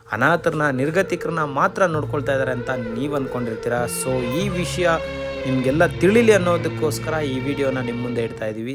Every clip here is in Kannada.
ಅನಾಥರನ್ನ ನಿರ್ಗತಿಕರನ್ನ ಮಾತ್ರ ನೋಡ್ಕೊಳ್ತಾ ಇದ್ದಾರೆ ಅಂತ ನೀವು ಅಂದ್ಕೊಂಡಿರ್ತೀರ ಸೊ ಈ ವಿಷಯ ನಿಮಗೆಲ್ಲ ತಿಳಿಲಿ ಅನ್ನೋದಕ್ಕೋಸ್ಕರ ಈ ವಿಡಿಯೋನ ನಿಮ್ಮ ಮುಂದೆ ಇಡ್ತಾ ಇದ್ದೀವಿ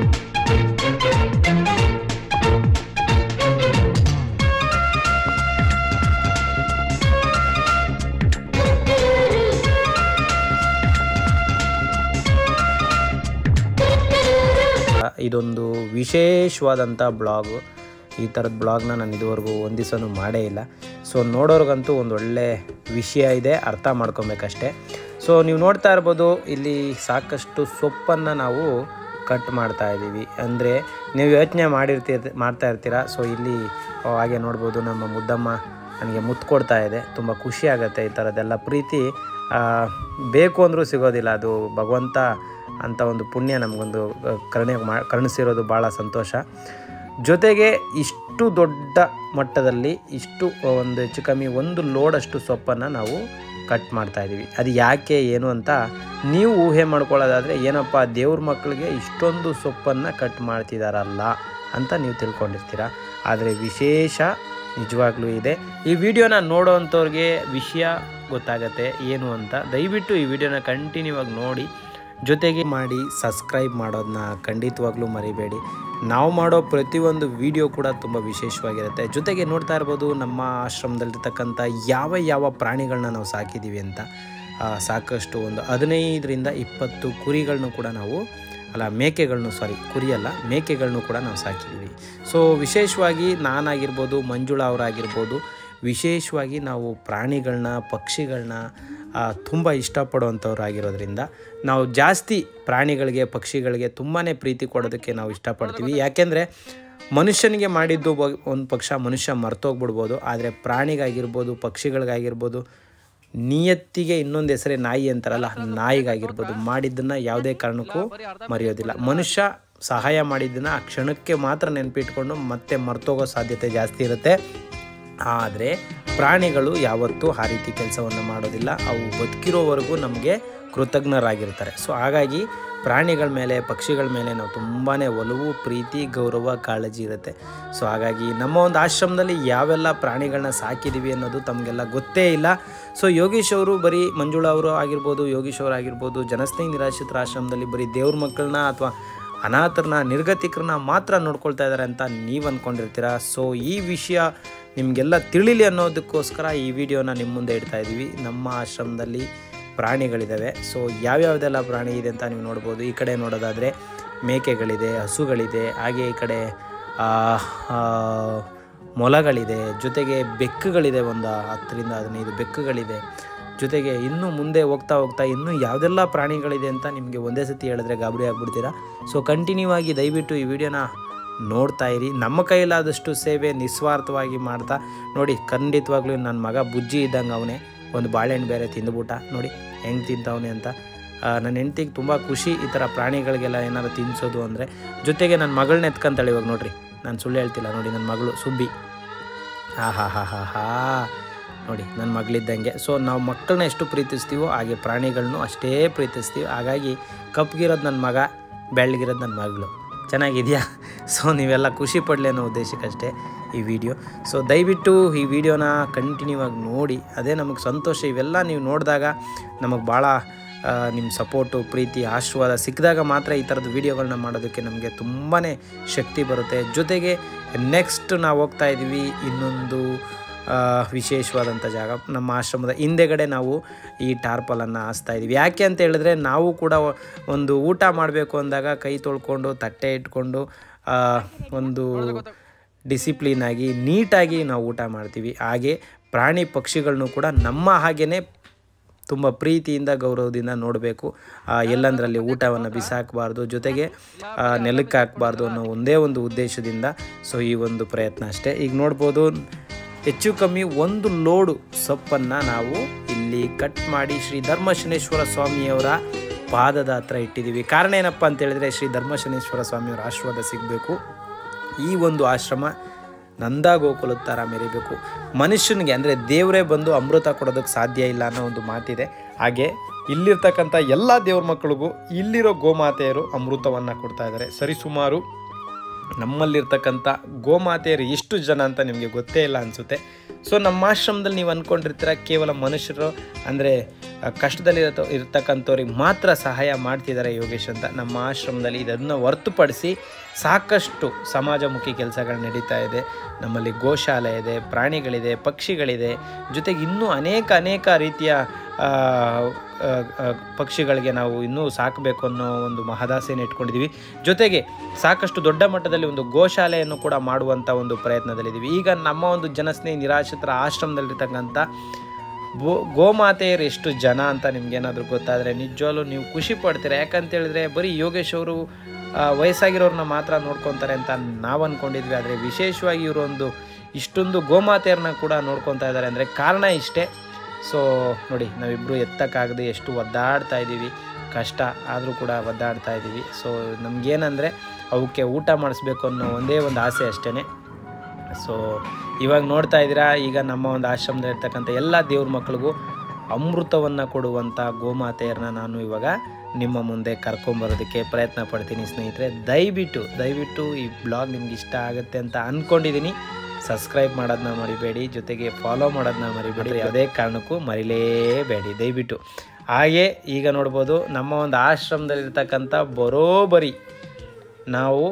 ಇದೊಂದು ವಿಶೇಷವಾದಂಥ ಬ್ಲಾಗು ಈ ಥರದ ಬ್ಲಾಗ್ನ ನಾನು ಇದುವರೆಗೂ ಒಂದು ದಿವಸನೂ ಮಾಡೇ ಇಲ್ಲ ಸೊ ನೋಡೋರ್ಗಂತೂ ಒಂದು ಒಳ್ಳೆ ವಿಷಯ ಇದೆ ಅರ್ಥ ಮಾಡ್ಕೊಬೇಕಷ್ಟೆ ಸೊ ನೀವು ನೋಡ್ತಾ ಇರ್ಬೋದು ಇಲ್ಲಿ ಸಾಕಷ್ಟು ಸೊಪ್ಪನ್ನು ನಾವು ಕಟ್ ಮಾಡ್ತಾ ಇದ್ದೀವಿ ಅಂದರೆ ನೀವು ಯೋಚನೆ ಮಾಡಿರ್ತೀರ ಮಾಡ್ತಾ ಇರ್ತೀರ ಸೊ ಇಲ್ಲಿ ಆ, ಹಾಗೆ ನೋಡ್ಬೋದು ನಮ್ಮ ಮುದ್ದಮ್ಮ ನನಗೆ ಮುತ್ತು ಕೊಡ್ತಾ ಇದೆ ತುಂಬ ಖುಷಿ ಆಗುತ್ತೆ ಈ ಥರದ್ದೆಲ್ಲ ಪ್ರೀತಿ ಆ, ಬೇಕು ಅಂದರೂ ಸಿಗೋದಿಲ್ಲ ಅದು ಭಗವಂತ ಅಂತ ಒಂದು ಪುಣ್ಯ ನಮಗೊಂದು ಕರುಣೆ ಮಾ ಕರುಣಿಸಿರೋದು ಭಾಳ ಸಂತೋಷ ಜೊತೆಗೆ ಇಷ್ಟು ದೊಡ್ಡ ಮಟ್ಟದಲ್ಲಿ ಇಷ್ಟು ಒಂದು ಹೆಚ್ಚು ಕಮ್ಮಿ ಒಂದು ಲೋಡಷ್ಟು ಸೊಪ್ಪನ್ನು ನಾವು ಕಟ್ ಮಾಡ್ತಾ ಇದ್ದೀವಿ ಅದು ಯಾಕೆ ಏನು ಅಂತ ನೀವು ಊಹೆ ಮಾಡ್ಕೊಳ್ಳೋದಾದರೆ ಏನಪ್ಪ ದೇವ್ರ ಮಕ್ಕಳಿಗೆ ಇಷ್ಟೊಂದು ಸೊಪ್ಪನ್ನು ಕಟ್ ಮಾಡ್ತಿದಾರಲ್ಲ ಅಂತ ನೀವು ತಿಳ್ಕೊಂಡಿರ್ತೀರ ಆದರೆ ವಿಶೇಷ ನಿಜವಾಗ್ಲೂ ಇದೆ ಈ ವಿಡಿಯೋನ ನೋಡೋವಂಥವ್ರಿಗೆ ವಿಷಯ ಗೊತ್ತಾಗತ್ತೆ ಏನು ಅಂತ ದಯವಿಟ್ಟು ಈ ವಿಡಿಯೋನ ಕಂಟಿನ್ಯೂ ಆಗಿ ನೋಡಿ ಜೊತೆಗೆ ಮಾಡಿ ಸಬ್ಸ್ಕ್ರೈಬ್ ಮಾಡೋದನ್ನ ಖಂಡಿತವಾಗ್ಲೂ ಮರಿಬೇಡಿ ನಾವು ಮಾಡೋ ಪ್ರತಿಯೊಂದು ವಿಡಿಯೋ ಕೂಡ ತುಂಬ ವಿಶೇಷವಾಗಿರುತ್ತೆ ಜೊತೆಗೆ ನೋಡ್ತಾ ಇರ್ಬೋದು ನಮ್ಮ ಆಶ್ರಮದಲ್ಲಿರ್ತಕ್ಕಂಥ ಯಾವ ಯಾವ ಪ್ರಾಣಿಗಳನ್ನ ನಾವು ಸಾಕಿದ್ದೀವಿ ಅಂತ ಆ, ಸಾಕಷ್ಟು ಒಂದು ಹದಿನೈದರಿಂದ ಇಪ್ಪತ್ತು ಕುರಿಗಳನ್ನೂ ಕೂಡ ನಾವು ಅಲ್ಲ ಮೇಕೆಗಳನ್ನು ಸಾರಿ ಕುರಿಯಲ್ಲ ಮೇಕೆಗಳನ್ನು ಕೂಡ ನಾವು ಸಾಕಿದ್ದೀವಿ ಸೊ ವಿಶೇಷವಾಗಿ ನಾನಾಗಿರ್ಬೋದು ಮಂಜುಳಾ ಅವರಾಗಿರ್ಬೋದು ವಿಶೇಷವಾಗಿ ನಾವು ಪ್ರಾಣಿಗಳನ್ನ ಪಕ್ಷಿಗಳನ್ನ ತುಂಬ ಇಷ್ಟಪಡುವಂಥವ್ರಾಗಿರೋದ್ರಿಂದ ನಾವು ಜಾಸ್ತಿ ಪ್ರಾಣಿಗಳಿಗೆ ಪಕ್ಷಿಗಳಿಗೆ ತುಂಬಾ ಪ್ರೀತಿ ಕೊಡೋದಕ್ಕೆ ನಾವು ಇಷ್ಟಪಡ್ತೀವಿ ಯಾಕೆಂದರೆ ಮನುಷ್ಯನಿಗೆ ಮಾಡಿದ್ದು ಬ- ಒಂದು ಪಕ್ಷ ಮನುಷ್ಯ ಮರ್ತೋಗ್ಬಿಡ್ಬೋದು ಆದರೆ ಪ್ರಾಣಿಗಾಗಿರ್ಬೋದು ಪಕ್ಷಿಗಳಿಗಾಗಿರ್ಬೋದು ನಿಯತ್ತಿಗೆ ಇನ್ನೊಂದು ಹೆಸರೇ ನಾಯಿ ಅಂತಾರಲ್ಲ ನಾಯಿಗಾಗಿರ್ಬೋದು ಮಾಡಿದ್ದನ್ನು ಯಾವುದೇ ಕಾರಣಕ್ಕೂ ಮರೆಯೋದಿಲ್ಲ ಮನುಷ್ಯ ಸಹಾಯ ಮಾಡಿದ್ದನ್ನು ಆ ಕ್ಷಣಕ್ಕೆ ಮಾತ್ರ ನೆನಪಿಟ್ಕೊಂಡು ಮತ್ತೆ ಮರ್ತೋಗೋ ಸಾಧ್ಯತೆ ಜಾಸ್ತಿ ಇರುತ್ತೆ ಆದರೆ ಪ್ರಾಣಿಗಳು ಯಾವತ್ತೂ ಆ ರೀತಿ ಕೆಲಸವನ್ನು ಮಾಡೋದಿಲ್ಲ ಅವು ಬದುಕಿರೋವರೆಗೂ ನಮಗೆ ಕೃತಜ್ಞರಾಗಿರ್ತಾರೆ ಸೊ ಹಾಗಾಗಿ ಪ್ರಾಣಿಗಳ ಮೇಲೆ ಪಕ್ಷಿಗಳ ಮೇಲೆ ನಾವು ತುಂಬಾ ಒಲವು ಪ್ರೀತಿ ಗೌರವ ಕಾಳಜಿ ಇರುತ್ತೆ ಸೊ ಹಾಗಾಗಿ ನಮ್ಮ ಒಂದು ಆಶ್ರಮದಲ್ಲಿ ಯಾವೆಲ್ಲ ಪ್ರಾಣಿಗಳನ್ನ ಸಾಕಿದ್ದೀವಿ ಅನ್ನೋದು ತಮಗೆಲ್ಲ ಗೊತ್ತೇ ಇಲ್ಲ ಸೊ ಯೋಗೀಶ್ ಅವರು ಬರೀ ಮಂಜುಳಾ ಅವರು ಆಗಿರ್ಬೋದು ಯೋಗೀಶ್ ಅವರು ಆಗಿರ್ಬೋದು ಜನಸ್ನೇಹಿ ನಿರಾಶ್ರಿತರ ಆಶ್ರಮದಲ್ಲಿ ಬರೀ ದೇವ್ರ ಮಕ್ಕಳನ್ನ ಅಥವಾ ಅನಾಥರನ್ನ ನಿರ್ಗತಿಕರನ್ನ ಮಾತ್ರ ನೋಡ್ಕೊಳ್ತಾ ಇದ್ದಾರೆ ಅಂತ ನೀವು ಅಂದ್ಕೊಂಡಿರ್ತೀರ ಸೊ ಈ ವಿಷಯ ನಿಮಗೆಲ್ಲ ತಿಳಿಲಿ ಅನ್ನೋದಕ್ಕೋಸ್ಕರ ಈ ವಿಡಿಯೋನ ನಿಮ್ಮ ಮುಂದೆ ಇಡ್ತಾ ಇದ್ದೀವಿ ನಮ್ಮ ಆಶ್ರಮದಲ್ಲಿ ಪ್ರಾಣಿಗಳಿದ್ದಾವೆ ಸೊ ಯಾವ್ಯಾವ್ದೆಲ್ಲ ಪ್ರಾಣಿ ಇದೆ ಅಂತ ನೀವು ನೋಡ್ಬೋದು ಈ ಕಡೆ ನೋಡೋದಾದರೆ ಮೇಕೆಗಳಿದೆ ಹಸುಗಳಿದೆ ಹಾಗೆ ಈ ಕಡೆ ಆ, ಆ, ಮೊಲಗಳಿದೆ ಜೊತೆಗೆ ಬೆಕ್ಕುಗಳಿದೆ ಒಂದು ಹತ್ತರಿಂದ ಹದಿನೈದು ಬೆಕ್ಕುಗಳಿದೆ ಜೊತೆಗೆ ಇನ್ನೂ ಮುಂದೆ ಹೋಗ್ತಾ ಹೋಗ್ತಾ ಇನ್ನೂ ಯಾವುದೆಲ್ಲ ಪ್ರಾಣಿಗಳಿದೆ ಅಂತ ನಿಮಗೆ ಒಂದೇ ಸತಿ ಹೇಳಿದ್ರೆ ಗಾಬರಿ ಆಗ್ಬಿಡ್ತೀರಾ ಸೊ ಕಂಟಿನ್ಯೂ ಆಗಿ ದಯವಿಟ್ಟು ಈ ವಿಡಿಯೋನ ನೋಡ್ತಾ ಇರಿ ನಮ್ಮ ಕೈಲಾದಷ್ಟು ಸೇವೆ ನಿಸ್ವಾರ್ಥವಾಗಿ ಮಾಡ್ತಾ ನೋಡಿ ಖಂಡಿತವಾಗ್ಲೂ ನನ್ನ ಮಗ ಬುಜ್ಜಿ ಇದ್ದಂಗೆ ಅವನೇ ಒಂದು ಬಾಳೆಹಣ್ಣು ಬೇರೆ ತಿಂದುಬಿಟ್ಟ ನೋಡಿ ಹೆಂಗೆ ತಿಂತವನೆ ಅಂತ ಆ, ನನ್ನ ಹೆಂಡ್ತಿಗೆ ತುಂಬ ಖುಷಿ ಈ ಥರ ಪ್ರಾಣಿಗಳಿಗೆಲ್ಲ ಏನಾರು ತಿನ್ನಿಸೋದು ಅಂದರೆ ಜೊತೆಗೆ ನನ್ನ ಮಗಳನ್ನ ಎತ್ಕೊಂತಾಳೆ ಇವಾಗ ನೋಡ್ರಿ ನಾನು ಸುಳ್ಳು ಹೇಳ್ತಿಲ್ಲ ನೋಡಿ ನನ್ನ ಮಗಳು ಸುಬ್ಬಿ ಹಾ ಹಾ ಹಾ ಹಾ ಹಾ ನೋಡಿ ನನ್ನ ಮಗಳಿದ್ದಂಗೆ ಸೊ ನಾವು ಮಕ್ಕಳನ್ನ ಎಷ್ಟು ಪ್ರೀತಿಸ್ತೀವೋ ಹಾಗೆ ಪ್ರಾಣಿಗಳನ್ನೂ ಅಷ್ಟೇ ಪ್ರೀತಿಸ್ತೀವಿ ಹಾಗಾಗಿ ಕಪ್ಪಗಿರೋದು ನನ್ನ ಮಗ ಬೆಳ್ಳಗಿರೋದು ನನ್ನ ಮಗಳು ಚೆನ್ನಾಗಿದೆಯಾ ಸೊ ನೀವೆಲ್ಲ ಖುಷಿ ಪಡಲಿ ಅನ್ನೋ ಉದ್ದೇಶಕ್ಕಷ್ಟೇ ಈ ವಿಡಿಯೋ ಸೊ ದಯವಿಟ್ಟು ಈ ವಿಡಿಯೋನ ಕಂಟಿನ್ಯೂ ಆಗಿ ನೋಡಿ ಅದೇ ನಮಗೆ ಸಂತೋಷ ಇವೆಲ್ಲ ನೀವು ನೋಡಿದಾಗ ನಮಗೆ ಭಾಳ ನಿಮ್ಮ ಸಪೋರ್ಟು ಪ್ರೀತಿ ಆಶೀರ್ವಾದ ಸಿಕ್ಕಿದಾಗ ಮಾತ್ರ ಈ ಥರದ ವೀಡಿಯೋಗಳನ್ನ ಮಾಡೋದಕ್ಕೆ ನಮಗೆ ತುಂಬಾ ಶಕ್ತಿ ಬರುತ್ತೆ ಜೊತೆಗೆ ನೆಕ್ಸ್ಟ್ ನಾವು ಹೋಗ್ತಾ ಇದ್ದೀವಿ ಇನ್ನೊಂದು ಆ, ವಿಶೇಷವಾದಂಥ ಜಾಗ ನಮ್ಮ ಆಶ್ರಮದ ಹಿಂದೆಗಡೆ ನಾವು ಈ ಟಾರ್ಪಲನ್ನು ಹಾಸ್ತಾ ಇದ್ದೀವಿ ಯಾಕೆ ಅಂತ ಹೇಳಿದ್ರೆ ನಾವು ಕೂಡ ಒಂದು ಊಟ ಮಾಡಬೇಕು ಅಂದಾಗ ಕೈ ತೊಳ್ಕೊಂಡು ತಟ್ಟೆ ಇಟ್ಕೊಂಡು ಆ, ಒಂದು ಡಿಸಿಪ್ಲಿನ್ ಆಗಿ ನೀಟಾಗಿ ನಾವು ಊಟ ಮಾಡ್ತೀವಿ ಹಾಗೆ ಪ್ರಾಣಿ ಪಕ್ಷಿಗಳನ್ನು ಕೂಡ ನಮ್ಮ ಹಾಗೇ ತುಂಬ ಪ್ರೀತಿಯಿಂದ ಗೌರವದಿಂದ ನೋಡಬೇಕು ಎಲ್ಲಂದರಲ್ಲಿ ಊಟವನ್ನು ಬಿಸಾಕಬಾರ್ದು ಜೊತೆಗೆ ಆ, ನೆಲಕ್ಕೆ ಹಾಕಬಾರ್ದು ಅನ್ನೋ ಒಂದೇ ಒಂದು ಉದ್ದೇಶದಿಂದ ಸೊ ಈ ಒಂದು ಪ್ರಯತ್ನ ಅಷ್ಟೇ ಈಗ ನೋಡ್ಬೋದು ಹೆಚ್ಚು ಕಮ್ಮಿ ಒಂದು ಲೋಡು ಸೊಪ್ಪನ್ನು ನಾವು ಇಲ್ಲಿ ಕಟ್ ಮಾಡಿ ಶ್ರೀ ಧರ್ಮಶನೇಶ್ವರ ಸ್ವಾಮಿಯವರ ಪಾದದ ಹತ್ರ ಇಟ್ಟಿದ್ದೀವಿ ಕಾರಣ ಏನಪ್ಪ ಅಂತ ಹೇಳಿದ್ರೆ ಶ್ರೀ ಧರ್ಮಶನೇಶ್ವರ ಸ್ವಾಮಿಯವರ ಆಶೀರ್ವಾದ ಸಿಗಬೇಕು ಈ ಒಂದು ಆಶ್ರಮ ನಂದ ಗೋಕುಲದ ಥರ ಮೆರಿಬೇಕು ಮನುಷ್ಯನಿಗೆ ಅಂದರೆ ದೇವರೇ ಬಂದು ಅಮೃತ ಕೊಡೋದಕ್ಕೆ ಸಾಧ್ಯ ಇಲ್ಲ ಅನ್ನೋ ಒಂದು ಮಾತಿದೆ ಹಾಗೆ ಇಲ್ಲಿರ್ತಕ್ಕಂಥ ಎಲ್ಲ ದೇವ್ರ ಮಕ್ಕಳಿಗೂ ಇಲ್ಲಿರೋ ಗೋಮಾತೆಯರು ಅಮೃತವನ್ನು ಕೊಡ್ತಾ ಇದ್ದಾರೆ ಸರಿಸುಮಾರು ನಮ್ಮಲ್ಲಿರ್ತಕ್ಕಂಥ ಗೋಮಾತೆಯರು ಎಷ್ಟು ಜನ ಅಂತ ನಿಮಗೆ ಗೊತ್ತೇ ಇಲ್ಲ ಅನಿಸುತ್ತೆ ಸೊ ನಮ್ಮ ಆಶ್ರಮದಲ್ಲಿ ನೀವು ಅಂದ್ಕೊಂಡಿರ್ತೀರ ಕೇವಲ ಮನುಷ್ಯರು ಅಂದರೆ ಕಷ್ಟದಲ್ಲಿ ಇರ್ತಕ್ಕಂಥವ್ರಿಗೆ ಮಾತ್ರ ಸಹಾಯ ಮಾಡ್ತಿದ್ದಾರೆ ಯೋಗೇಶ್ ಅಂತ ನಮ್ಮ ಆಶ್ರಮದಲ್ಲಿ ಇದನ್ನು ಹೊರತುಪಡಿಸಿ ಸಾಕಷ್ಟು ಸಮಾಜಮುಖಿ ಕೆಲಸಗಳು ನಡೀತಾ ಇದೆ ನಮ್ಮಲ್ಲಿ ಗೋಶಾಲೆ ಇದೆ ಪ್ರಾಣಿಗಳಿದೆ ಪಕ್ಷಿಗಳಿದೆ ಜೊತೆಗೆ ಇನ್ನೂ ಅನೇಕ ಅನೇಕ ರೀತಿಯ ಆ, ಆ, ಆ, ಪಕ್ಷಿಗಳಿಗೆ ನಾವು ಇನ್ನೂ ಸಾಕಬೇಕು ಅನ್ನೋ ಒಂದು ಮಹದಾಸೆಯನ್ನು ಇಟ್ಕೊಂಡಿದ್ದೀವಿ ಜೊತೆಗೆ ಸಾಕಷ್ಟು ದೊಡ್ಡ ಮಟ್ಟದಲ್ಲಿ ಒಂದು ಗೋಶಾಲೆಯನ್ನು ಕೂಡ ಮಾಡುವಂಥ ಒಂದು ಪ್ರಯತ್ನದಲ್ಲಿದ್ದೀವಿ ಈಗ ನಮ್ಮ ಒಂದು ಜನಸ್ನೇಹಿ ನಿರಾಶ್ರಿತರ ಆಶ್ರಮದಲ್ಲಿರ್ತಕ್ಕಂಥ ಗೋ ಗೋಮಾತೆಯರು ಎಷ್ಟು ಜನ ಅಂತ ನಿಮ್ಗೇನಾದರೂ ಗೊತ್ತಾದರೆ ನಿಜವಾಗ್ಲೂ ನೀವು ಖುಷಿ ಪಡ್ತೀರಾ ಯಾಕಂತ ಹೇಳಿದ್ರೆ ಬರೀ ಯೋಗೇಶ್ ಅವರು ಆ, ವಯಸ್ಸಾಗಿರೋರನ್ನ ಮಾತ್ರ ನೋಡ್ಕೊತಾರೆ ಅಂತ ನಾವು ಅಂದ್ಕೊಂಡಿದ್ವಿ ಆದರೆ ವಿಶೇಷವಾಗಿ ಇವರು ಒಂದು ಇಷ್ಟೊಂದು ಗೋಮಾತೆಯರನ್ನ ಕೂಡ ನೋಡ್ಕೊತಾ ಇದ್ದಾರೆ ಅಂದರೆ ಕಾರಣ ಇಷ್ಟೇ ಸೊ ನೋಡಿ ನಾವಿಬ್ಬರು ಎತ್ತಕ್ಕಾಗದೆ ಎಷ್ಟು ಒದ್ದಾಡ್ತಾ ಇದ್ದೀವಿ ಕಷ್ಟ ಆದರೂ ಕೂಡ ಒದ್ದಾಡ್ತಾ ಇದ್ದೀವಿ ಸೊ ನಮಗೇನಂದರೆ ಅವಕ್ಕೆ ಊಟ ಮಾಡಿಸ್ಬೇಕು ಅನ್ನೋ ಒಂದೇ ಒಂದು ಆಸೆ ಅಷ್ಟೇ ಸೊ ಇವಾಗ ನೋಡ್ತಾ ಇದ್ದೀರಾ ಈಗ ನಮ್ಮ ಒಂದು ಆಶ್ರಮದಲ್ಲಿ ಇರ್ತಕ್ಕಂಥ ಎಲ್ಲ ದೇವ್ರ ಮಕ್ಕಳಿಗೂ ಅಮೃತವನ್ನು ಕೊಡುವಂಥ ಗೋಮಾತೆಯರನ್ನ ನಾನು ಇವಾಗ ನಿಮ್ಮ ಮುಂದೆ ಕರ್ಕೊಂಬರೋದಕ್ಕೆ ಪ್ರಯತ್ನ ಪಡ್ತೀನಿ ಸ್ನೇಹಿತರೆ ದಯವಿಟ್ಟು ದಯವಿಟ್ಟು ಈ ಬ್ಲಾಗ್ ನಿಮ್ಗೆ ಇಷ್ಟ ಆಗುತ್ತೆ ಅಂತ ಅಂದ್ಕೊಂಡಿದ್ದೀನಿ ಸಬ್ಸ್ಕ್ರೈಬ್ ಮಾಡೋದನ್ನ ಮರಿಬೇಡಿ ಜೊತೆಗೆ ಫಾಲೋ ಮಾಡೋದನ್ನ ಮರಿಬೇಡಿ ಯಾವುದೇ ಕಾರಣಕ್ಕೂ ಮರಿಲೇಬೇಡಿ ದಯವಿಟ್ಟು ಹಾಗೆ ಈಗ ನೋಡ್ಬೋದು ನಮ್ಮ ಒಂದು ಆಶ್ರಮದಲ್ಲಿರ್ತಕ್ಕಂಥ ಬರೋಬರಿ ನಾವು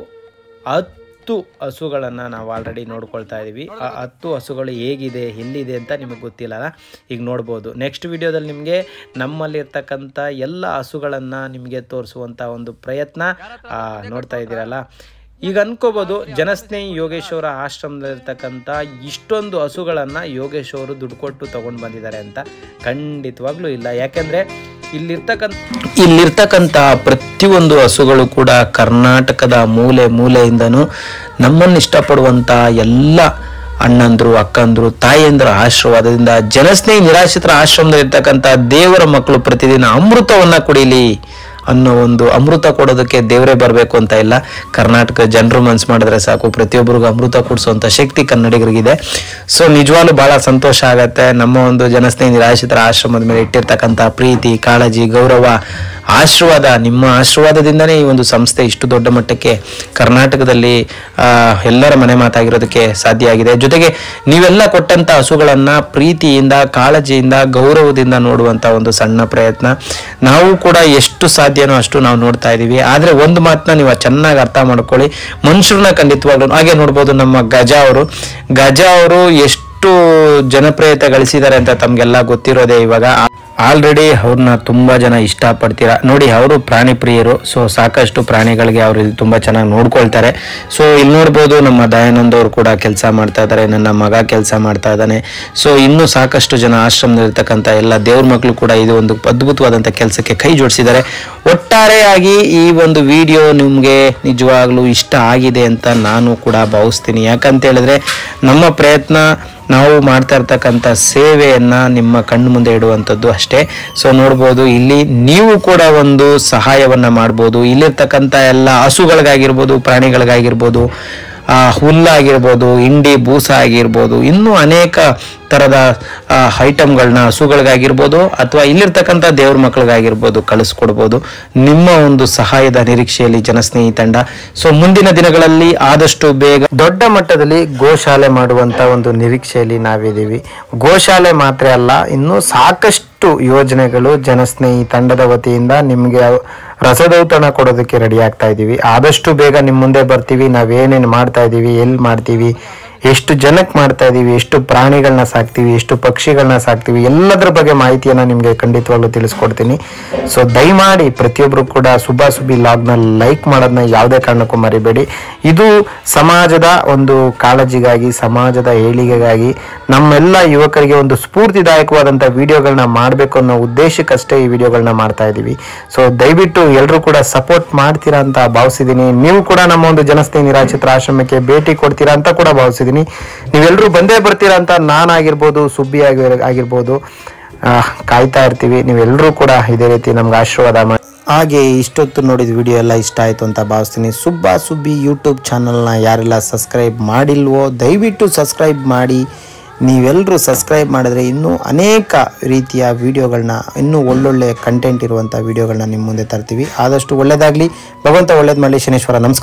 ಹತ್ತು ಹಸುಗಳನ್ನು ನಾವು ಆಲ್ರೆಡಿ ನೋಡ್ಕೊಳ್ತಾ ಇದ್ದೀವಿ ಆ ಹತ್ತು ಹಸುಗಳು ಹೇಗಿದೆ ಎಲ್ಲಿದೆ ಅಂತ ನಿಮಗೆ ಗೊತ್ತಿಲ್ಲ ಈಗ ನೋಡ್ಬೋದು ನೆಕ್ಸ್ಟ್ ವಿಡಿಯೋದಲ್ಲಿ ನಿಮಗೆ ನಮ್ಮಲ್ಲಿರ್ತಕ್ಕಂಥ ಎಲ್ಲ ಹಸುಗಳನ್ನು ನಿಮಗೆ ತೋರಿಸುವಂಥ ಒಂದು ಪ್ರಯತ್ನ ಆ, ನೋಡ್ತಾ ಇದ್ದೀರಲ್ಲ ಈಗ ಅನ್ಕೋಬೋದು ಜನಸ್ನೇಹಿ ಯೋಗೇಶ್ ಅವರ ಆಶ್ರಮದಲ್ಲಿರ್ತಕ್ಕಂಥ ಇಷ್ಟೊಂದು ಹಸುಗಳನ್ನು ಯೋಗೇಶ್ ಅವರು ದುಡ್ಡು ಕೊಟ್ಟು ತೊಗೊಂಡು ಬಂದಿದ್ದಾರೆ ಅಂತ ಖಂಡಿತವಾಗ್ಲೂ ಇಲ್ಲ ಯಾಕೆಂದರೆ ಇಲ್ಲಿರ್ತಕ್ಕಂಥ ಇಲ್ಲಿರ್ತಕ್ಕಂಥ ಪ್ರತಿಯೊಂದು ಹಸುಗಳು ಕೂಡ ಕರ್ನಾಟಕದ ಮೂಲೆ ಮೂಲೆಯಿಂದನೂ ನಮ್ಮನ್ನು ಇಷ್ಟಪಡುವಂಥ ಎಲ್ಲ ಅಣ್ಣಂದ್ರು ಅಕ್ಕಂದ್ರು ತಾಯಿಯಂದ್ರ ಆಶೀರ್ವಾದದಿಂದ ಜನಸ್ನೇಹಿ ನಿರಾಶ್ರಿತರ ಆಶ್ರಮದಲ್ಲಿ ಇರ್ತಕ್ಕಂಥ ದೇವರ ಮಕ್ಕಳು ಪ್ರತಿದಿನ ಅಮೃತವನ್ನ ಕುಡಿಲಿ ಅನ್ನೋ ಒಂದು ಅಮೃತ ಕೊಡೋದಕ್ಕೆ ದೇವರೇ ಬರಬೇಕು ಅಂತ ಇಲ್ಲ ಕರ್ನಾಟಕ ಜನರು ಮನ್ಸು ಮಾಡಿದ್ರೆ ಸಾಕು ಪ್ರತಿಯೊಬ್ಬರಿಗೂ ಅಮೃತ ಕೊಡಿಸುವಂಥ ಶಕ್ತಿ ಕನ್ನಡಿಗರಿಗಿದೆ ಸೊ ನಿಜವಾಗ್ಲೂ ಬಹಳ ಸಂತೋಷ ಆಗತ್ತೆ ನಮ್ಮ ಒಂದು ಜನಸ್ನೇಹಿ ನಿರಾಶ್ರಿತರ ಆಶ್ರಮದ ಮೇಲೆ ಇಟ್ಟಿರ್ತಕ್ಕಂಥ ಪ್ರೀತಿ ಕಾಳಜಿ ಗೌರವ ಆಶೀರ್ವಾದ ನಿಮ್ಮ ಆಶೀರ್ವಾದದಿಂದನೇ ಈ ಒಂದು ಸಂಸ್ಥೆ ಇಷ್ಟು ದೊಡ್ಡ ಮಟ್ಟಕ್ಕೆ ಕರ್ನಾಟಕದಲ್ಲಿ ಆ, ಎಲ್ಲರ ಮನೆ ಮಾತಾಗಿರೋದಕ್ಕೆ ಸಾಧ್ಯ ಆಗಿದೆ ಜೊತೆಗೆ ನೀವೆಲ್ಲ ಕೊಟ್ಟಂತ ಹಸುಗಳನ್ನ ಪ್ರೀತಿಯಿಂದ ಕಾಳಜಿಯಿಂದ ಗೌರವದಿಂದ ನೋಡುವಂತ ಒಂದು ಸಣ್ಣ ಪ್ರಯತ್ನ ನಾವು ಕೂಡ ಎಷ್ಟು ಸಾಧ್ಯನೋ ಅಷ್ಟು ನಾವು ನೋಡ್ತಾ ಇದೀವಿ ಆದ್ರೆ ಒಂದು ಮಾತನ್ನ ನೀವು ಚೆನ್ನಾಗಿ ಅರ್ಥ ಮಾಡ್ಕೊಳ್ಳಿ ಮನುಷ್ಯರನ್ನ ಖಂಡಿತವಾಗ್ಲೂ ಹಾಗೆ ನೋಡ್ಬೋದು ನಮ್ಮ ಗಜ ಅವರು ಗಜ ಅವರು ಎಷ್ಟು ಜನಪ್ರಿಯತೆ ಗಳಿಸಿದ್ದಾರೆ ಅಂತ ತಮ್ಗೆಲ್ಲ ಗೊತ್ತಿರೋದೇ ಇವಾಗ ಆಲ್ರೆಡಿ ಅವ್ರನ್ನ ತುಂಬಾ ಜನ ಇಷ್ಟಪಡ್ತೀರಾ ನೋಡಿ ಅವರು ಪ್ರಾಣಿ ಪ್ರಿಯರು ಸೊ ಸಾಕಷ್ಟು ಪ್ರಾಣಿಗಳಿಗೆ ಅವರು ಇಲ್ಲಿ ತುಂಬಾ ಚೆನ್ನಾಗಿ ನೋಡ್ಕೊಳ್ತಾರೆ ಸೊ ಇಲ್ಲಿ ನೋಡ್ಬೋದು ನಮ್ಮ ದಯಾನಂದ್ ಅವರು ಕೂಡ ಕೆಲಸ ಮಾಡ್ತಾ ಇದ್ದಾರೆ ನನ್ನ ಮಗ ಕೆಲಸ ಮಾಡ್ತಾ ಇದ್ದಾನೆ ಸೊ ಇನ್ನೂ ಸಾಕಷ್ಟು ಜನ ಆಶ್ರಮದಲ್ಲಿರ್ತಕ್ಕಂಥ ಎಲ್ಲ ದೇವ್ರ ಮಕ್ಕಳು ಕೂಡ ಇದು ಒಂದು ಅದ್ಭುತವಾದಂಥ ಕೆಲಸಕ್ಕೆ ಕೈ ಜೋಡಿಸಿದ್ದಾರೆ ಒಟ್ಟಾರೆಯಾಗಿ ಈ ಒಂದು ವಿಡಿಯೋ ನಿಮಗೆ ನಿಜವಾಗ್ಲೂ ಇಷ್ಟ ಆಗಿದೆ ಅಂತ ನಾನು ಕೂಡ ಭಾವಿಸ್ತೀನಿ ಯಾಕಂತ ಹೇಳಿದ್ರೆ ನಮ್ಮ ಪ್ರಯತ್ನ ನಾವು ಮಾಡ್ತಾ ಇರ್ತಕ್ಕಂಥ ಸೇವೆಯನ್ನ ನಿಮ್ಮ ಕಣ್ಣು ಮುಂದೆ ಇಡುವಂಥದ್ದು ಅಷ್ಟೇ ಸೊ ನೋಡ್ಬೋದು ಇಲ್ಲಿ ನೀವು ಕೂಡ ಒಂದು ಸಹಾಯವನ್ನ ಮಾಡ್ಬೋದು ಇಲ್ಲಿರ್ತಕ್ಕಂಥ ಎಲ್ಲ ಹಸುಗಳಿಗಾಗಿರ್ಬೋದು ಪ್ರಾಣಿಗಳಿಗಾಗಿರ್ಬೋದು ಆ, ಹುಲ್ಲಾಗಿರ್ಬೋದು ಇಂಡಿ ಬೂಸ ಆಗಿರ್ಬೋದು ಇನ್ನೂ ಅನೇಕ ಥರದ ಐಟಮ್ಗಳನ್ನ ಹಸುಗಳಿಗಾಗಿರ್ಬೋದು ಅಥವಾ ಇಲ್ಲಿರ್ತಕ್ಕಂಥ ದೇವ್ರ ಮಕ್ಕಳಿಗಾಗಿರ್ಬೋದು ಕಳಿಸ್ಕೊಡ್ಬೋದು ನಿಮ್ಮ ಒಂದು ಸಹಾಯದ ನಿರೀಕ್ಷೆಯಲ್ಲಿ ಜನಸ್ನೇಹಿ ತಂಡ ಸೊ ಮುಂದಿನ ದಿನಗಳಲ್ಲಿ ಆದಷ್ಟು ಬೇಗ ದೊಡ್ಡ ಮಟ್ಟದಲ್ಲಿ ಗೋಶಾಲೆ ಮಾಡುವಂತ ಒಂದು ನಿರೀಕ್ಷೆಯಲ್ಲಿ ನಾವಿದ್ದೀವಿ ಗೋಶಾಲೆ ಮಾತ್ರ ಅಲ್ಲ ಇನ್ನೂ ಸಾಕಷ್ಟು ಯೋಜನೆಗಳು ಜನಸ್ನೇಹಿ ತಂಡದ ವತಿಯಿಂದ ನಿಮಗೆ ರಸದೌತಣ ಕೊಡೋದಕ್ಕೆ ರೆಡಿ ಆಗ್ತಾ ಇದ್ದೀವಿ ಆದಷ್ಟು ಬೇಗ ನಿಮ್ಮ ಮುಂದೆ ಬರ್ತೀವಿ ನಾವೇನೇನು ಮಾಡ್ತಾ ಇದ್ದೀವಿ ಎಲ್ಲಿ ಮಾಡ್ತೀವಿ ಎಷ್ಟು ಜನಕ್ಕೆ ಮಾಡ್ತಾ ಇದ್ದೀವಿ ಎಷ್ಟು ಪ್ರಾಣಿಗಳನ್ನ ಸಾಕ್ತೀವಿ ಎಷ್ಟು ಪಕ್ಷಿಗಳನ್ನ ಸಾಕ್ತೀವಿ ಎಲ್ಲದರ ಬಗ್ಗೆ ಮಾಹಿತಿಯನ್ನು ನಿಮಗೆ ಖಂಡಿತವಾಗ್ಲೂ ತಿಳಿಸ್ಕೊಡ್ತೀನಿ ಸೊ ದಯಮಾಡಿ ಪ್ರತಿಯೊಬ್ಬರು ಕೂಡ ಸುಬಾ ಸುಬಿ ಲಾಗ್ನ ಲೈಕ್ ಮಾಡೋದನ್ನ ಯಾವುದೇ ಕಾರಣಕ್ಕೂ ಮರಿಬೇಡಿ ಇದು ಸಮಾಜದ ಒಂದು ಕಾಳಜಿಗಾಗಿ ಸಮಾಜದ ಏಳಿಗೆಗಾಗಿ ನಮ್ಮೆಲ್ಲ ಯುವಕರಿಗೆ ಒಂದು ಸ್ಫೂರ್ತಿದಾಯಕವಾದಂಥ ವಿಡಿಯೋಗಳನ್ನ ಮಾಡಬೇಕು ಅನ್ನೋ ಉದ್ದೇಶಕ್ಕಷ್ಟೇ ಈ ವಿಡಿಯೋಗಳನ್ನ ಮಾಡ್ತಾ ಇದ್ದೀವಿ ಸೊ ದಯವಿಟ್ಟು ಎಲ್ಲರೂ ಕೂಡ ಸಪೋರ್ಟ್ ಮಾಡ್ತೀರಾ ಅಂತ ಭಾವಿಸಿದ್ದೀನಿ ನೀವು ಕೂಡ ನಮ್ಮ ಒಂದು ಜನಸ್ನೇಹಿ ನಿರಾಶ್ರಿತರ ಆಶ್ರಮಕ್ಕೆ ಭೇಟಿ ಕೊಡ್ತೀರಾ ಅಂತ ಕೂಡ ಭಾವಿಸಿದ್ದೀನಿ ನೀವೆಲ್ಲರೂ ಬಂದೇ ಬರ್ತೀರಾ ಅಂತ ನಾನಾಗಿರ್ಬೋದು ಸುಬ್ಬಿ ಆಗಿ ಆಗಿರ್ಬೋದು ಆ, ಕಾಯ್ತಾ ಇರ್ತೀವಿ ನೀವೆಲ್ಲರೂ ಕೂಡ ಇದೇ ರೀತಿ ನಮ್ಗೆ ಆಶೀರ್ವಾದ ಮಾಡಿ ಹಾಗೆ ಇಷ್ಟೊತ್ತು ನೋಡಿದ ವಿಡಿಯೋ ಎಲ್ಲ ಇಷ್ಟ ಆಯಿತು ಅಂತ ಭಾವಿಸ್ತೀನಿ ಸುಬ್ಬಾ ಸುಬ್ಬಿ ಯೂಟ್ಯೂಬ್ ಚಾನಲ್ನ ಯಾರೆಲ್ಲ ಸಬ್ಸ್ಕ್ರೈಬ್ ಮಾಡಿಲ್ವೋ ದಯವಿಟ್ಟು ಸಬ್ಸ್ಕ್ರೈಬ್ ಮಾಡಿ ನೀವೆಲ್ಲರೂ ಸಬ್ಸ್ಕ್ರೈಬ್ ಮಾಡಿದ್ರೆ ಇನ್ನೂ ಅನೇಕ ರೀತಿಯ ವಿಡಿಯೋಗಳನ್ನ ಇನ್ನೂ ಒಳ್ಳೊಳ್ಳೆ ಕಂಟೆಂಟ್ ಇರುವಂಥ ವಿಡಿಯೋಗಳನ್ನ ನಿಮ್ಮ ಮುಂದೆ ತರ್ತೀವಿ ಆದಷ್ಟು ಒಳ್ಳೆಯದಾಗಲಿ ಭಗವಂತ ಒಳ್ಳೇದು ಮಾಡಲಿ ಶನೇಶ್ವರ ನಮಸ್ಕಾರ